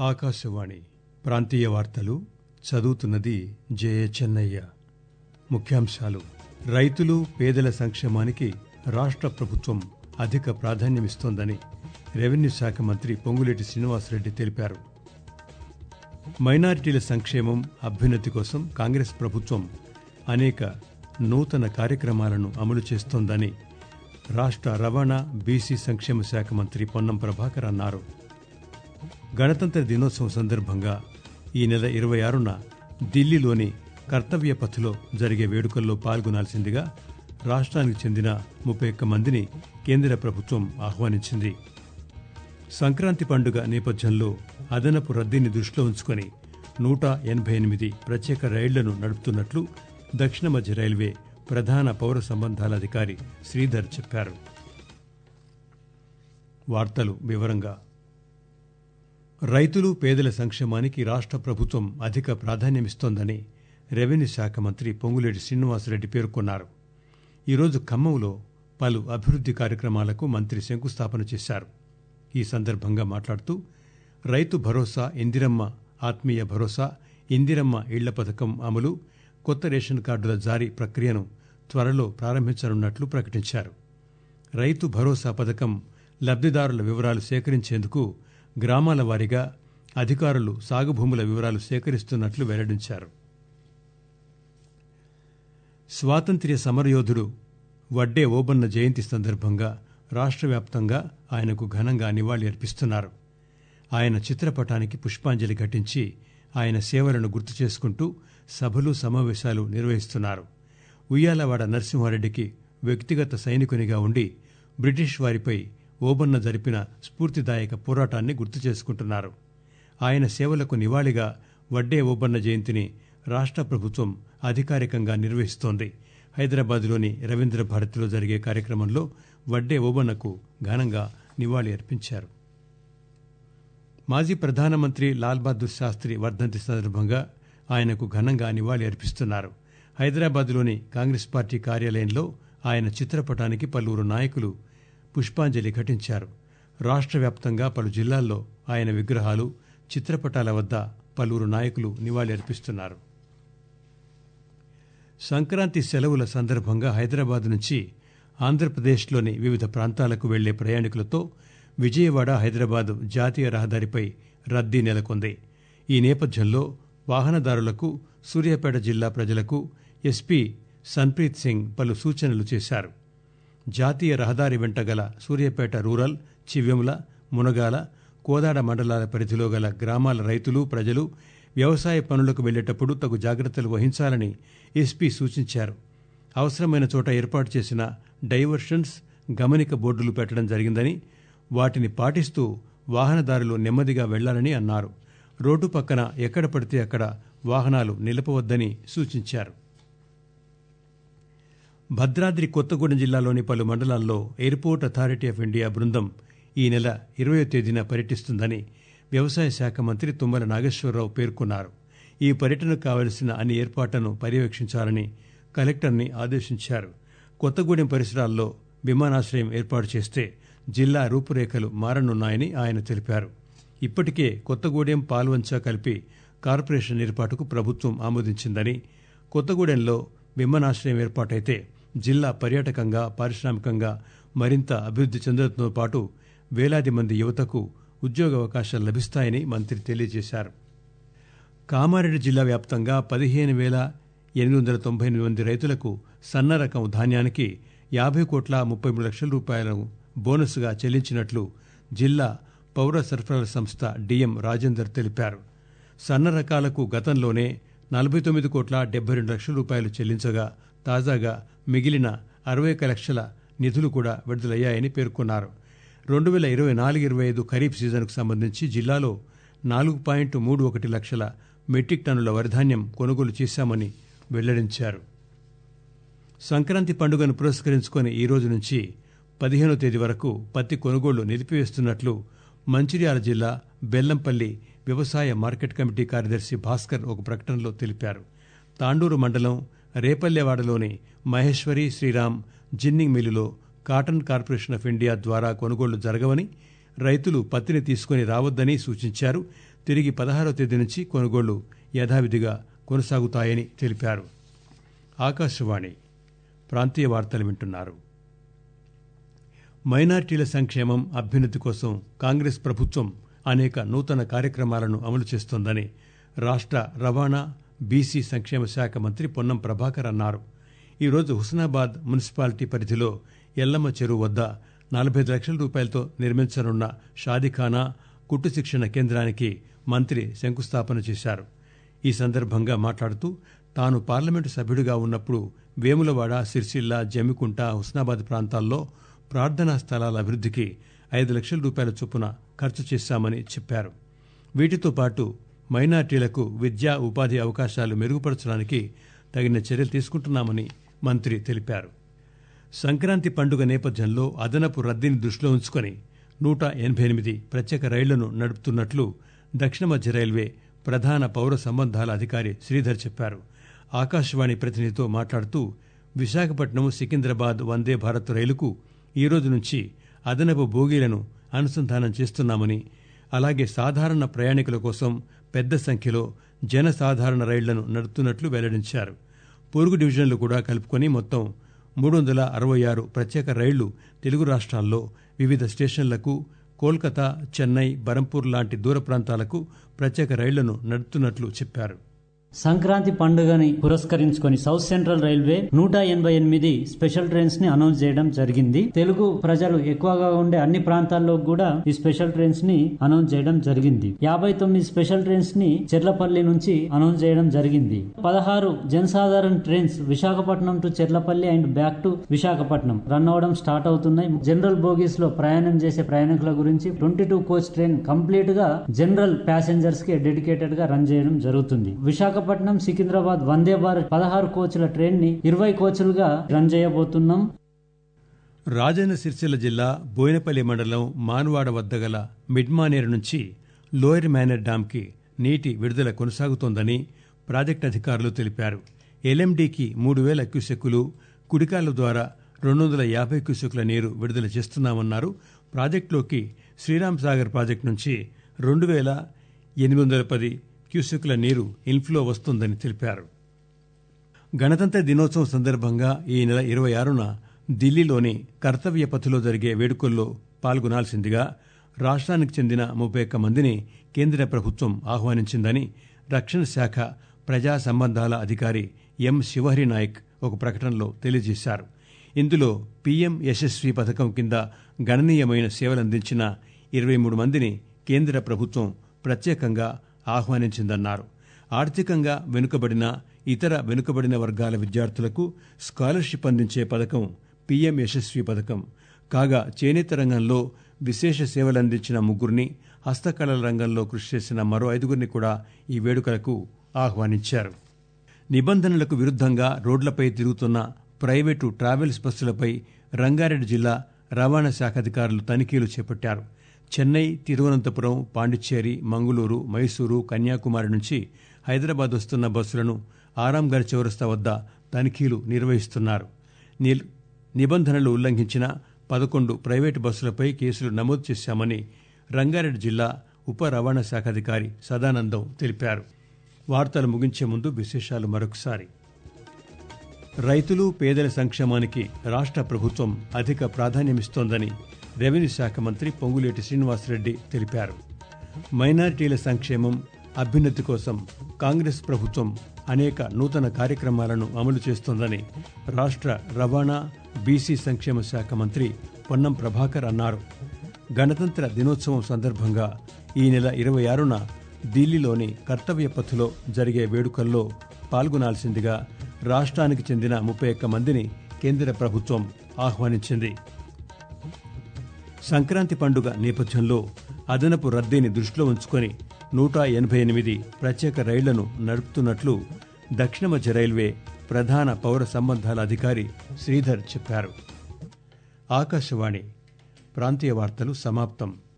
ఆకాశవాణి ప్రాంతీయ వార్తలు చదువుతున్నది జయ చెన్నయ్య ముఖ్యాంశాలు రైతులు పేదల సంక్షేమానికి రాష్ట్ర ప్రభుత్వం అధిక ప్రాధాన్యమిస్తోందని రెవెన్యూ శాఖ మంత్రి పొంగులేటి శ్రీనివాసరెడ్డి తెలిపారు మైనారిటీల సంక్షేమం అభ్యున్నతి కోసం కాంగ్రెస్ ప్రభుత్వం అనేక నూతన కార్యక్రమాలను అమలు చేస్తోందని రాష్ట్ర రవాణా బీసీ సంక్షేమ శాఖ మంత్రి పొన్నం ప్రభాకర్ అన్నారు గణతంత్ర దినోత్సవం సందర్భంగా ఈ నెల ఇరవై ఆరున ఢిల్లీలోని కర్తవ్య పథ్లో జరిగే వేడుకల్లో పాల్గొనాల్సిందిగా రాష్ట్రానికి చెందిన ముప్పై ఒక్క మందిని కేంద్ర ప్రభుత్వం ఆహ్వానించింది సంక్రాంతి పండుగ నేపథ్యంలో అదనపు రద్దీని దృష్టిలో ఉంచుకొని నూట ఎనభై ఎనిమిది ప్రత్యేక రైళ్లను నడుపుతున్నట్లు దక్షిణ మధ్య రైల్వే ప్రధాన పౌర సంబంధాల అధికారి శ్రీధర్ చెప్పారు వార్తలు వివరంగా రైతులు పేదల సంక్షేమానికి రాష్ట్ర ప్రభుత్వం అధిక ప్రాధాన్యమిస్తోందని రెవెన్యూ శాఖ మంత్రి పొంగులేటి శ్రీనివాసరెడ్డి పేర్కొన్నారు ఈరోజు ఖమ్మంలో పలు అభివృద్ది కార్యక్రమాలకు మంత్రి శంకుస్థాపన చేశారు ఈ సందర్భంగా మాట్లాడుతూ రైతు భరోసా ఇందిరమ్మ ఆత్మీయ భరోసా ఇందిరమ్మ ఇళ్ల పథకం అమలు కొత్త రేషన్ కార్డుల జారీ ప్రక్రియను త్వరలో ప్రారంభించనున్నట్లు ప్రకటించారు రైతు భరోసా పథకం లబ్దిదారుల వివరాలు సేకరించేందుకు గ్రామాల వారీగా అధికారులు సాగు భూముల వివరాలు సేకరిస్తున్నట్లు వెల్లడించారు స్వాతంత్ర్య సమరయోధుడు వడ్డే ఓబన్న జయంతి సందర్భంగా రాష్ట్ర వ్యాప్తంగా ఆయనకు ఘనంగా నివాళి అర్పిస్తున్నారు ఆయన చిత్రపటానికి పుష్పాంజలి ఘటించి ఆయన సేవలను గుర్తు చేసుకుంటూ సభలు సమావేశాలు నిర్వహిస్తున్నారు ఉయ్యాలవాడ నరసింహారెడ్డికి వ్యక్తిగత సైనికునిగా ఉండి బ్రిటిష్ వారిపై ఓబన్న జరిపిన స్ఫూర్తిదాయక పోరాటాన్ని గుర్తు చేసుకుంటున్నారు ఆయన సేవలకు నివాళిగా వడ్డే ఓబన్న జయంతిని రాష్ట్ర ప్రభుత్వం అధికారికంగా నిర్వహిస్తోంది హైదరాబాద్లోని రవీంద్ర భారతిలో జరిగే కార్యక్రమంలో వడ్డే ఓబన్నకు ఘనంగా నివాళి అర్పించారు మాజీ ప్రధానమంత్రి లాల్ బహదూర్ శాస్త్రి వర్ధంతి సందర్భంగా ఆయనకు ఘనంగా నివాళి అర్పిస్తున్నారు హైదరాబాద్లోని కాంగ్రెస్ పార్టీ కార్యాలయంలో ఆయన చిత్రపటానికి పలువురు నాయకులు పుష్పాంజలి ఘటించారు రాష్ట్ర వ్యాప్తంగా పలు జిల్లాల్లో ఆయన విగ్రహాలు చిత్రపటాల వద్ద పలువురు నాయకులు నివాళి అర్పిస్తున్నారు సంక్రాంతి సెలవుల సందర్భంగా హైదరాబాద్ నుంచి ఆంధ్రప్రదేశ్లోని వివిధ ప్రాంతాలకు వెళ్లే ప్రయాణికులతో విజయవాడ హైదరాబాద్ జాతీయ రహదారిపై రద్దీ నెలకొంది ఈ నేపథ్యంలో వాహనదారులకు సూర్యాపేట జిల్లా ప్రజలకు ఎస్పీ సన్ప్రీత్ సింగ్ పలు సూచనలు చేశారు జాతీయ రహదారి వెంట గల సూర్యాపేట రూరల్ చివ్యముల మునగాల కోదాడ మండలాల పరిధిలో గల గ్రామాల రైతులు ప్రజలు వ్యవసాయ పనులకు వెళ్లేటప్పుడు తగు జాగ్రత్తలు వహించాలని ఎస్పీ సూచించారు అవసరమైన చోట ఏర్పాటు చేసిన డైవర్షన్స్ గమనిక బోర్డులు పెట్టడం జరిగిందని వాటిని పాటిస్తూ వాహనదారులు నెమ్మదిగా వెళ్లాలని అన్నారు రోడ్డు పక్కన ఎక్కడ పడితే అక్కడ వాహనాలు నిలపవద్దని సూచించారు భద్రాద్రి కొత్తగూడెం జిల్లాలోని పలు మండలాల్లో ఎయిర్పోర్ట్ అథారిటీ ఆఫ్ ఇండియా బృందం ఈ నెల ఇరవయో తేదీన పర్యటిస్తుందని వ్యవసాయ శాఖ మంత్రి తుమ్మల నాగేశ్వరరావు పేర్కొన్నారు ఈ పర్యటనకు కావలసిన అన్ని ఏర్పాట్లను పర్యవేక్షించాలని కలెక్టర్ని ఆదేశించారు కొత్తగూడెం పరిసరాల్లో విమానాశ్రయం ఏర్పాటు చేస్తే జిల్లా రూపురేఖలు మారనున్నాయని ఆయన తెలిపారు ఇప్పటికే కొత్తగూడెం పాల్వంచ కలిపి కార్పొరేషన్ ఏర్పాటుకు ప్రభుత్వం ఆమోదించిందని కొత్తగూడెంలో విమానాశ్రయం ఏర్పాటైతే జిల్లా పర్యాటకంగా పారిశ్రామికంగా మరింత అభివృద్ది చెందడంతో పాటు వేలాది మంది యువతకు ఉద్యోగ అవకాశాలు లభిస్తాయని మంత్రి తెలియజేశారు కామారెడ్డి జిల్లా వ్యాప్తంగా పదిహేను వేల ఎనిమిది వందల తొంభై ఎనిమిది మంది రైతులకు సన్న రకం ధాన్యానికి యాభై కోట్ల ముప్పై మూడు లక్షల రూపాయలను బోనస్గా చెల్లించినట్లు జిల్లా పౌర సరఫరాల సంస్థ డిఎం రాజేందర్ తెలిపారు సన్న రకాలకు గతంలోనే నలభై తొమ్మిది కోట్ల డెబ్బై రెండు లక్షల రూపాయలు చెల్లించగా తాజాగా మిగిలిన అరవై ఒక లక్షల నిధులు కూడా విడుదలయ్యాయని పేర్కొన్నారు రెండు వేల ఇరవై నాలుగు ఇరవై ఐదు ఖరీఫ్ సీజన్కు సంబంధించి జిల్లాలో నాలుగు పాయింట్ మూడు ఒకటి లక్షల మెట్రిక్ టన్నుల వరిధాన్యం కొనుగోలు చేశామని వెల్లడించారు సంక్రాంతి పండుగను పురస్కరించుకొని ఈ రోజు నుంచి పదిహేనో తేదీ వరకు పత్తి కొనుగోళ్లు నిలిపివేస్తున్నట్లు మంచిర్యాల జిల్లా బెల్లంపల్లి వ్యవసాయ మార్కెట్ కమిటీ కార్యదర్శి భాస్కర్ ఒక ప్రకటనలో తెలిపారు తాండూరు మండలం రేపల్లెవాడలోని మహేశ్వరి శ్రీరామ్ జిన్నింగ్ మిల్లులో కాటన్ కార్పొరేషన్ ఆఫ్ ఇండియా ద్వారా కొనుగోళ్లు జరగవని రైతులు పత్తిని తీసుకుని రావద్దని సూచించారు తిరిగి పదహారవ తేదీ నుంచి కొనుగోళ్లు యథావిధిగా కొనసాగుతాయని తెలిపారు ఆకాశవాణి ప్రాంతీయ వార్తలు వింటున్నారు మైనార్టీల సంక్షేమం అభ్యున్నతి కోసం కాంగ్రెస్ ప్రభుత్వం అనేక నూతన కార్యక్రమాలను అమలు చేస్తోందని రాష్ట్ర రవాణా బీసీ సంక్షేమ శాఖ మంత్రి పొన్నం ప్రభాకర్ అన్నారు ఈరోజు హుస్నాబాద్ మున్సిపాలిటీ పరిధిలో ఎల్లమ్మ చెరువు వద్ద నలభై లక్షల రూపాయలతో నిర్మించనున్న షాదీఖానా కుట్టు శిక్షణ కేంద్రానికి మంత్రి శంకుస్థాపన చేశారు ఈ సందర్భంగా మాట్లాడుతూ తాను పార్లమెంటు సభ్యుడిగా ఉన్నప్పుడు వేములవాడ సిరిసిల్ల జమ్మికుంట హుస్నాబాద్ ప్రాంతాల్లో ప్రార్థనా స్థలాల అభివృద్ధికి ఐదు లక్షల రూపాయల చొప్పున ఖర్చు చేశామని చెప్పారు వీటితో పాటు మైనార్టీలకు విద్యా ఉపాధి అవకాశాలు మెరుగుపరచడానికి తగిన చర్యలు తీసుకుంటున్నామని మంత్రి తెలిపారు సంక్రాంతి పండుగ నేపథ్యంలో అదనపు రద్దీని దృష్టిలో ఉంచుకొని నూట ఎనభై ఎనిమిది ప్రత్యేక రైళ్లను నడుపుతున్నట్లు దక్షిణ మధ్య రైల్వే ప్రధాన పౌర సంబంధాల అధికారి శ్రీధర్ చెప్పారు ఆకాశవాణి ప్రతినిధితో మాట్లాడుతూ విశాఖపట్నం సికింద్రాబాద్ వందే భారత్ రైలుకు ఈ రోజు నుంచి అదనపు బోగీలను అనుసంధానం చేస్తున్నామని అలాగే సాధారణ ప్రయాణికుల కోసం పెద్ద సంఖ్యలో జనసాధారణ రైళ్లను నడుపుతున్నట్లు వెల్లడించారు పొరుగు డివిజన్లు కూడా కలుపుకొని మొత్తం మూడు వందల అరవై ఆరు ప్రత్యేక రైళ్లు తెలుగు రాష్ట్రాల్లో వివిధ స్టేషన్లకు కోల్కతా చెన్నై బరంపూర్ లాంటి దూర ప్రాంతాలకు ప్రత్యేక రైళ్లను నడుపుతున్నట్లు చెప్పారు సంక్రాంతి పండుగని పురస్కరించుకొని సౌత్ సెంట్రల్ రైల్వే నూట ఎనభై ఎనిమిది స్పెషల్ ట్రైన్స్ ని అనౌన్స్ చేయడం జరిగింది తెలుగు ప్రజలు ఎక్కువగా ఉండే అన్ని ప్రాంతాల్లో కూడా ఈ స్పెషల్ ట్రైన్స్ ని అనౌన్స్ చేయడం జరిగింది యాభై తొమ్మిది స్పెషల్ ట్రైన్స్ ని చెర్లపల్లి నుంచి అనౌన్స్ చేయడం జరిగింది పదహారు Jansadharan trains Visakhapatnam to Cherlapalli and back to Visakhapatnam run అవడం స్టార్ట్ అవుతున్నాయి జనరల్ బోగీస్ లో ప్రయాణం చేసే ప్రయాణికుల గురించి twenty two coach train complete గా జనరల్ ప్యాసింజర్స్ కి డెడికేటెడ్ గా రన్ చేయడం జరుగుతుంది విశాఖ విశాఖపట్నం సికింద్రాబాద్ వందే భారత్ పదహారు కోచ్ల ట్రైన్ ని ఇరవై కోచ్లుగా రన్ చేయబోతున్నాం రాజన్న సిరిసిల్ల జిల్లా బోయినపల్లి మండలం మాన్వాడ వద్ద గల మిడ్మానేరు నుంచి లోయర్ మేనర్ డామ్కి నీటి విడుదల కొనసాగుతోందని ప్రాజెక్టు అధికారులు తెలిపారు ఎల్ఎండికి మూడు వేల క్యూసెక్కులు కుడికాల ద్వారా రెండు వందల యాభై క్యూసెక్కుల నీరు విడుదల చేస్తున్నామన్నారు ప్రాజెక్టులోకి శ్రీరామ్ సాగర్ ప్రాజెక్టు నుంచి రెండు వేల ఎనిమిది వందల పది క్యూసెక్కుల నీరు ఇన్ఫ్లో వస్తుందని తెలిపారు గణతంత్ర దినోత్సవం సందర్భంగా ఈ నెల ఇరవై ఆరున ఢిల్లీలోని కర్తవ్య పథులో జరిగే వేడుకల్లో పాల్గొనాల్సిందిగా రాష్ట్రానికి చెందిన ముప్పై ఒక్క మందిని కేంద్ర ప్రభుత్వం ఆహ్వానించిందని రక్షణ శాఖ ప్రజా సంబంధాల అధికారి ఎం శివహరి నాయక్ ఒక ప్రకటనలో తెలియజేశారు ఇందులో పీఎం యశస్వి పథకం కింద గణనీయమైన సేవలందించిన ఇరవై మూడు మందిని కేంద్ర ప్రభుత్వం ప్రత్యేకంగా ఆహ్వానించిందన్నారు ఆర్థికంగా వెనుకబడిన ఇతర వెనుకబడిన వర్గాల విద్యార్థులకు స్కాలర్షిప్ అందించే పథకం పీఎం యశస్వి పథకం కాగా చేనేత రంగంలో విశేష సేవలందించిన ముగ్గురిని హస్తకళల రంగంలో కృషి చేసిన మరో ఐదుగురిని కూడా ఈ వేడుకలకు ఆహ్వానించారు నిబంధనలకు విరుద్దంగా రోడ్లపై తిరుగుతున్న ప్రైవేటు ట్రావెల్స్ బస్సులపై రంగారెడ్డి జిల్లా రవాణా శాఖ అధికారులు తనిఖీలు చేపట్టారు చెన్నై తిరువనంతపురం పాండిచ్చేరి మంగుళూరు మైసూరు కన్యాకుమారి నుంచి హైదరాబాద్ వస్తున్న బస్సులను ఆరాంఘర్ చౌరస్తా వద్ద తనిఖీలు నిర్వహిస్తున్నారు నిబంధనలు ఉల్లంఘించిన పదకొండు ప్రైవేటు బస్సులపై కేసులు నమోదు చేశామని రంగారెడ్డి జిల్లా ఉప రవాణా శాఖ అధికారి సదానందం తెలిపారు వార్తలు ముగించే ముందు విశేషాలు మరొకసారి రైతులు పేదల సంక్షేమానికి రాష్ట్ర ప్రభుత్వం అధిక ప్రాధాన్యమిస్తోందని రెవెన్యూ శాఖ మంత్రి పొంగులేటి శ్రీనివాసరెడ్డి తెలిపారు మైనారిటీల సంక్షేమం అభ్యున్నతి కోసం కాంగ్రెస్ ప్రభుత్వం అనేక నూతన కార్యక్రమాలను అమలు చేస్తోందని రాష్ట్ర రవాణా బీసీ సంక్షేమ శాఖ మంత్రి పొన్నం ప్రభాకర్ అన్నారు గణతంత్ర దినోత్సవం సందర్భంగా ఈ నెల ఇరవై ఆరున ఢిల్లీలోని కర్తవ్య పథులో జరిగే వేడుకల్లో పాల్గొనాల్సిందిగా రాష్ట్రానికి చెందిన ముప్పై ఒక్క మందిని కేంద్ర ప్రభుత్వం ఆహ్వానించింది సంక్రాంతి పండుగ నేపథ్యంలో అదనపు రద్దీని దృష్టిలో ఉంచుకొని నూట ఎనభై ఎనిమిది ప్రత్యేక రైళ్లను నడుపుతున్నట్లు దక్షిణ మధ్య రైల్వే ప్రధాన పౌర సంబంధాల అధికారి శ్రీధర్ చెప్పారు ఆకాశవాణి ప్రాంతీయ వార్తలు సమాప్తం